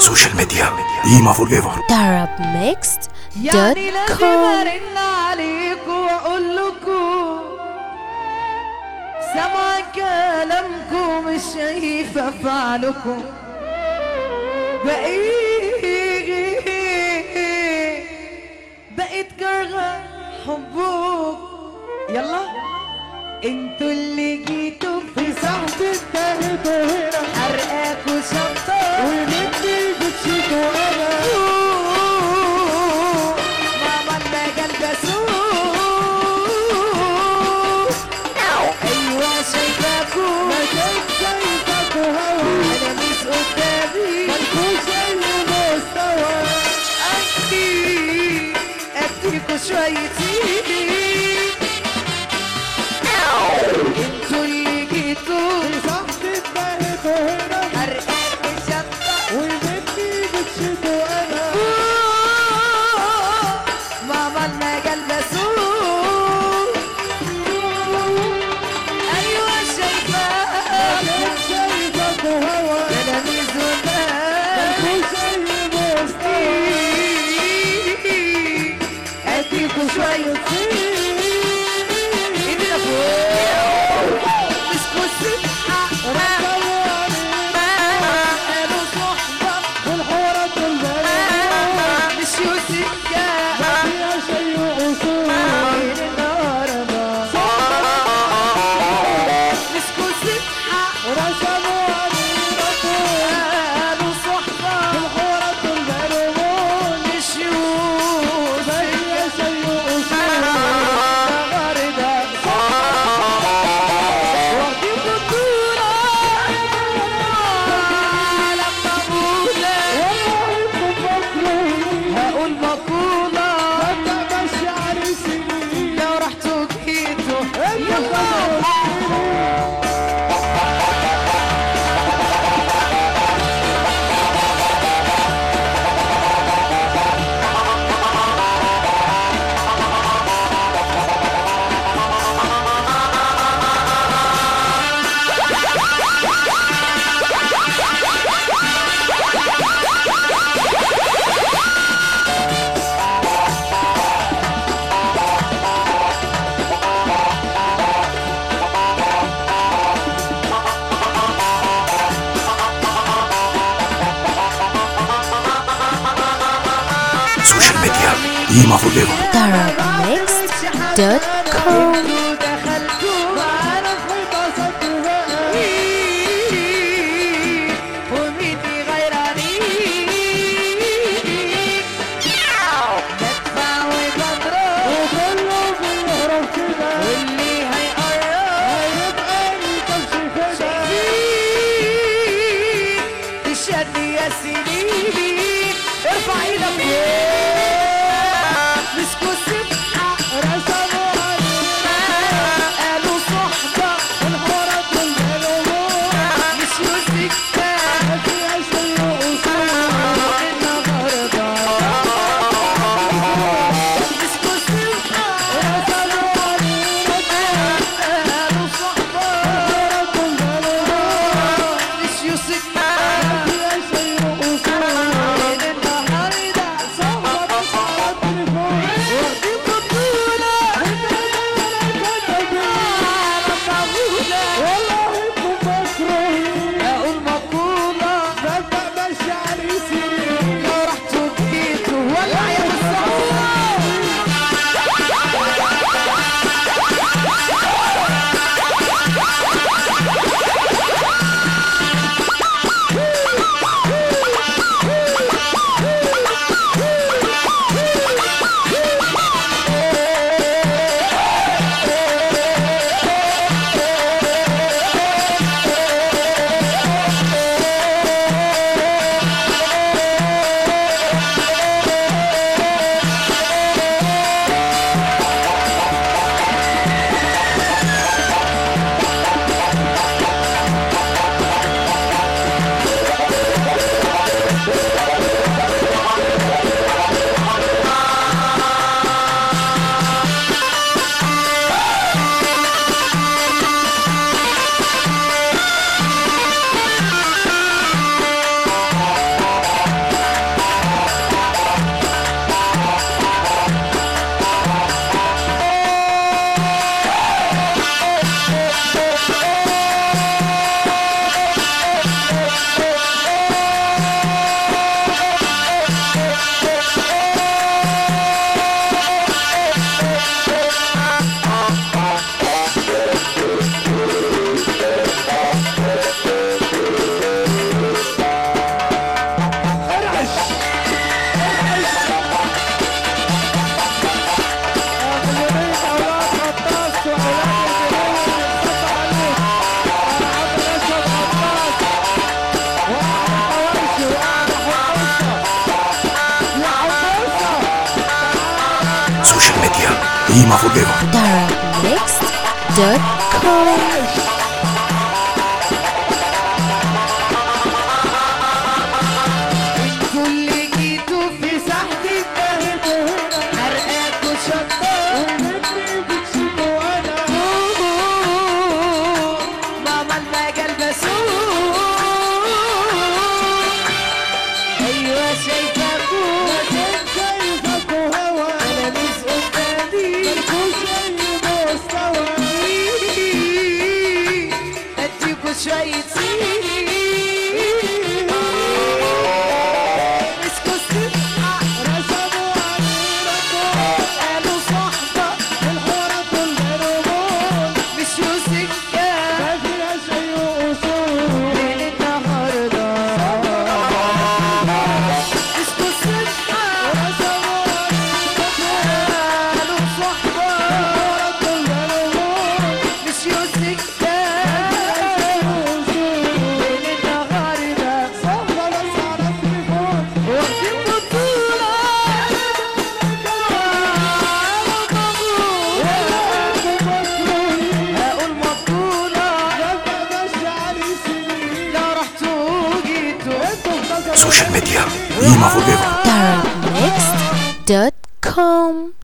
سوشيال ميديا إيما فور ايفر Arab Mixed يعني dot لازم com ارن عليكم واقول لكم سمع كلامكم مش شايف افعالكم بقيت بقيت كرهة حبوك يلا انتوا اللي جيتوا في صحبة التالتوا هنا حرقاكوا شطة ومني بتشيكوا انا ماما المجال بسوق ايوه شايفاكوا مكان شايفاكوا هوا انا مش قدامي مالكوش اي مستوى ادي اديكوا شوية ايد انتوا اللي جيتوا صاحبي بقيتوا هنا حرقاك الشطة ومني بتشدوا انا ماما المجال بسوق ايوه شايفاك شايفاك وهوا تلاميذ وناس مالكوش اي مستوى اديكوا شوية ايدينا فوق مسكوا السبحة قالوا صحبة والحوارات بالبلد مشيوا سكة فيها شي وأصول بين الهربة مسكوا سبحة ورسموا عليه قالوا صحبة والحوارات بالبلد مشيوا فيها شي وأصول غردة واخدين بطولة لما بقولها هقول مقولة لو رحتوا جيتوا يلا سوشيال ميديا إيما فور ايفر Arab Mixed dot com دخلتوا معانا في البسط وميتي غيراني ندفع وبضرب وكله بيهرب كده واللي هيقرب هيبقى الكبش فدا شايفين الشد يا سنين ارفع ايدك فوق مسكوا السبحة رسموا علينا Ima Forever darkmixed.com كل جيتوا في ساحة الدهب حرقاك وشطار ماما المجال بسوق ايوه شايفك انا مش قدامي اديكوا شوية سيري اسكت قالوا صاحبة مش سكة من النهاردة اسكت صدقة قالوا صاحبة مش سكة من النهاردة واخدين بطولة هقول مبطولة لا رحتوا وجيتوا Social Media Ima Forever darkmixed.com